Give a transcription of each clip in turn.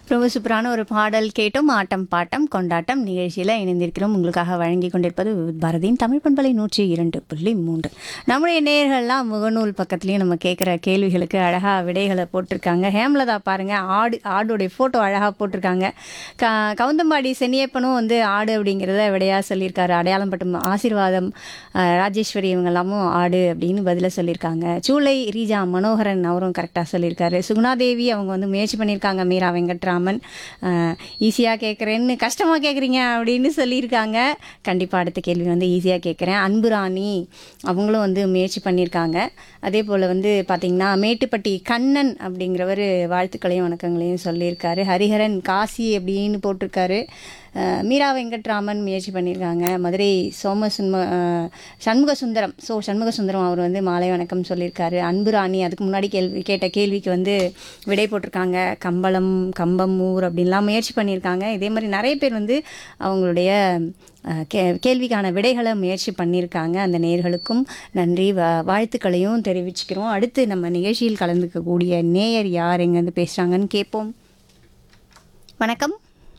ரொம்ப சூப்பரான ஒரு பாடல் கேட்டோம் ஆட்டம் பாட்டம் கொண்டாட்டம் நிகழ்ச்சியில் இணைந்திருக்கிறோம் உங்களுக்காக வழங்கி கொண்டிருப்பது பாரதியின் தமிழ் பண்பலை நூற்றி இரண்டு புள்ளி மூன்று நம்முடைய நேயர்கள்லாம் முகநூல் பக்கத்துலேயும் நம்ம கேட்குற கேள்விகளுக்கு அழகாக விடைகளை போட்டிருக்காங்க ஹேம்லதா பாருங்க ஆடு ஆடுடைய ஃபோட்டோ அழகாக போட்டிருக்காங்க க கவுந்தம்பாடி சென்னியப்பனும் வந்து ஆடு அப்படிங்கிறத விடையாக சொல்லியிருக்காரு அடையாளம் பட்டும் ஆசீர்வாதம் அஹ், ராஜேஸ்வரி இவங்க எல்லாமும் ஆடு அப்படின்னு பதில சொல்லியிருக்காங்க சூளை ரீஜா மனோகரன் அவரும் கரெக்டாக சொல்லியிருக்காரு சுகுணாதேவி அவங்க வந்து முயற்சி பண்ணியிருக்காங்க மீரா வெங்கட்ராமன் ஈஸியாக கேட்குறேன்னு கஷ்டமாக கேட்குறீங்க அப்படின்னு சொல்லியிருக்காங்க கண்டிப்பாக அடுத்த கேள்வி வந்து ஈஸியாக கேட்குறேன் அன்புராணி அவங்களும் வந்து முயற்சி பண்ணியிருக்காங்க அதே போல் வந்து பார்த்திங்கன்னா மேட்டுப்பட்டி கண்ணன் அப்படிங்கிறவர் வாழ்த்துக்களையும் வணக்கங்களையும் சொல்லியிருக்காரு ஹரிஹரன் காசி அப்படின்னு போட்டிருக்காரு அஹ் மீரா வெங்கட்ராமன் முயற்சி பண்ணியிருக்காங்க மதுரை சோம சுன்ம அஹ் சண்முக சுந்தரம் ஸோ சண்முக சுந்தரம் அவர் வந்து மாலை வணக்கம் சொல்லியிருக்காரு அன்புராணி அதுக்கு முன்னாடி கேள்வி கேட்ட கேள்விக்கு வந்து விடை போட்டிருக்காங்க கம்பளம் கம்பமூர் அப்படின்லாம் முயற்சி பண்ணியிருக்காங்க இதே மாதிரி நிறைய பேர் வந்து அவங்களுடைய அஹ், கே கேள்விக்கான விடைகளை முயற்சி பண்ணியிருக்காங்க அந்த நேயர்களுக்கும் நன்றி வா- வாழ்த்துக்களையும் தெரிவிச்சுக்கிறோம் அடுத்து நம்ம நிகழ்ச்சியில் கலந்துக்கக்கூடிய நேயர் யார் எங்கேருந்து பேசுகிறாங்கன்னு கேட்போம் வணக்கம்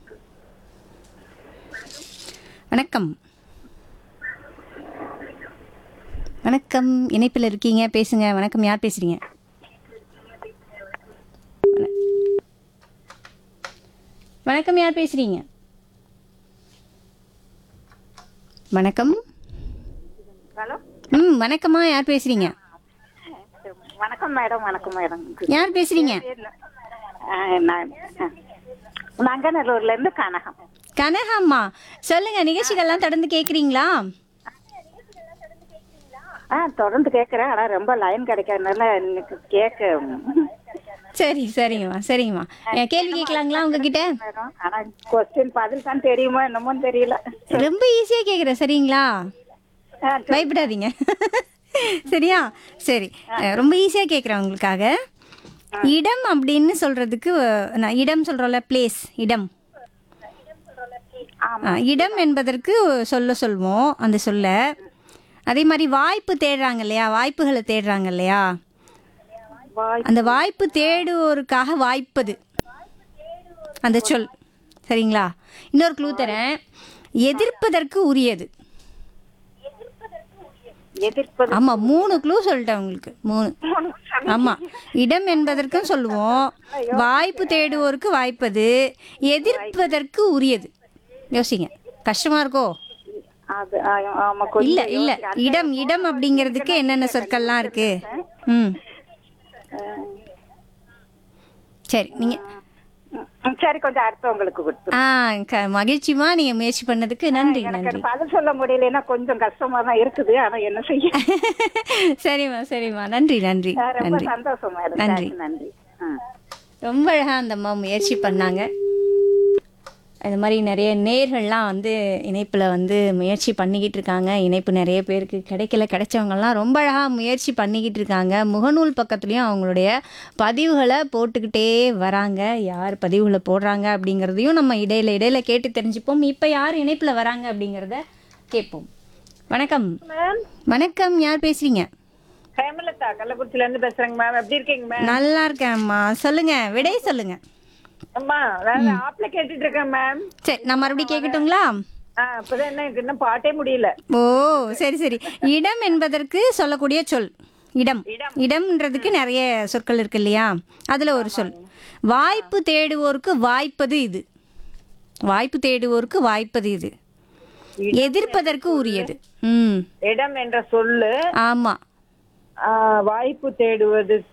வணக்கம் வணக்கம் இணைப்பில் இருக்கீங்க பேசுங்க வணக்கம் யார் பேசுறீங்க வண- வணக்கம் யார் பேசுறீங்க வணக்கம் ஹலோ ம் வணக்கம்மா யார் பேசுறீங்க வணக்கம் மேடம் வணக்கம் மேடம் யார் பேசுறீங்க ஆ, நான் நங்கநல்லூர்ல இருந்து கனகம் கனகம்மா சொல்லுங்க நிகழ்ச்சிகள்லாம் தொடர்ந்து கேட்குறீங்களா ஆ தொடர்ந்து கேட்குறேன் ஆனா ரொம்ப லைன் கிடைக்காதனால எனக்கு கேட்க சரி சரிங்கம்மா சரிங்கம்மா என் கேள்வி கேட்கலாங்களா உங்ககிட்ட மேடம் ஆனா கொஸ்டின் பதில் தான் தெரியுமா என்னமோ தெரியல ரொம்ப ஈஸியாக கேட்குறேன் சரிங்களா ஆ, பயப்படாதீங்க சரியா சரி அஹ், ரொம்ப ஈஸியாக கேட்குறேன் உங்களுக்காக இடம் அப்படின்னு சொல்றதுக்கு அஹ், நான் இடம் சொல்கிறோம்ல பிளேஸ் இடம் ஆமா. ஆ, இடம் என்பதற்கு சொல்ல சொல்வோம் அந்த சொல்ல அதே மாதிரி வாய்ப்பு தேடுறாங்க இல்லையா வாய்ப்புகளை தேடுறாங்க இல்லையா வாய் அந்த வாய்ப்பு தேடுவோருக்காக வாய்ப்பது அந்த சொல் சரிங்களா இன்னொரு க்ளூ தரேன் எதிர்ப்பதற்கு உரியது எதிர்ப்பது ஆமா மூணு க்ளூ சொல்லிட்டேன் உங்களுக்கு மூணு ஆமா இடம் என்பதற்கும் சொல்லுவோம் வாய்ப்பு தேடுவோருக்கு வாய்ப்பது எதிர்ப்பதற்கு உரியது யோசிங்க கஷ்டமா இருக்கோ அது ஆ, ஆமா கொஞ்சம் இல்ல இல்ல இடம் இடம் அப்படிங்கிறதுக்கு என்னென்ன சொற்கள்லாம் இருக்கு ம் சரி நீங்க ம், சரி கொஞ்சம் அடுத்தவங்களுக்கு கொடுத்து ஆ க- மகிழ்ச்சிமா நீங்க முயற்சி பண்ணதுக்கு நன்றி நன்றி எனக்கு பதில் சொல்ல முடியலன்னா கொஞ்சம் கஷ்டமா தான் இருக்குது ஆனா என்ன செய்ய சரிம்மா சரிம்மா நன்றி நன்றி ஆ, ரொம்ப நன்றி சந்தோஷம் மேடம் நன்றி. நன்றி ஆ ரொம்ப அழகா அந்த அம்மா முயற்சி பண்ணாங்க அது மாதிரி நிறைய நேர்கள்லாம் வந்து இணைப்பில் வந்து முயற்சி பண்ணிக்கிட்டு இருக்காங்க இணைப்பு நிறைய பேருக்கு கிடைக்கல கிடைச்சவங்கலாம் ரொம்ப அழகாக முயற்சி பண்ணிக்கிட்டு இருக்காங்க முகநூல் பக்கத்துலேயும் அவங்களுடைய பதிவுகளை போட்டுக்கிட்டே வராங்க யார் பதிவுகளை போடுறாங்க அப்படிங்கிறதையும் நம்ம இடையில இடையில கேட்டு தெரிஞ்சுப்போம் இப்போ யார் இணைப்பில் வராங்க அப்படிங்கிறத கேட்போம் வணக்கம் மேம் வணக்கம் யார் பேசுறீங்க ஹேமலதா கள்ளக்குறிச்சில இருந்து பேசுறேங்க மேம் எப்படி இருக்கீங்க மேம் நல்லா இருக்கேன்ம்மா சொல்லுங்க விடை சொல்லுங்க அம்மா நான் ஆப்ல கேட்டுட்டு இருக்கேன் மேம் சரி நான் மறுபடியும் கேட்கட்டுங்களா ஆ இப்பதான் என்ன எனக்கு இன்னும் பாட்டே முடியல ஓ சரி சரி இடம் என்பதற்கு சொல்லக்கூடிய சொல் இடம் இடம்ன்றதுக்கு நிறைய சொற்கள் இருக்கு இல்லையா அதுல ஒரு சொல் வாய்ப்பு தேடுவோருக்கு வாய்ப்பது இது வாய்ப்பு தேடுவோருக்கு வாய்ப்பது இது எதிர்ப்பதற்கு உரியது ம் இடம் என்ற சொல்லு ஆமா ஆ, வாய்ப்பு தேடுவது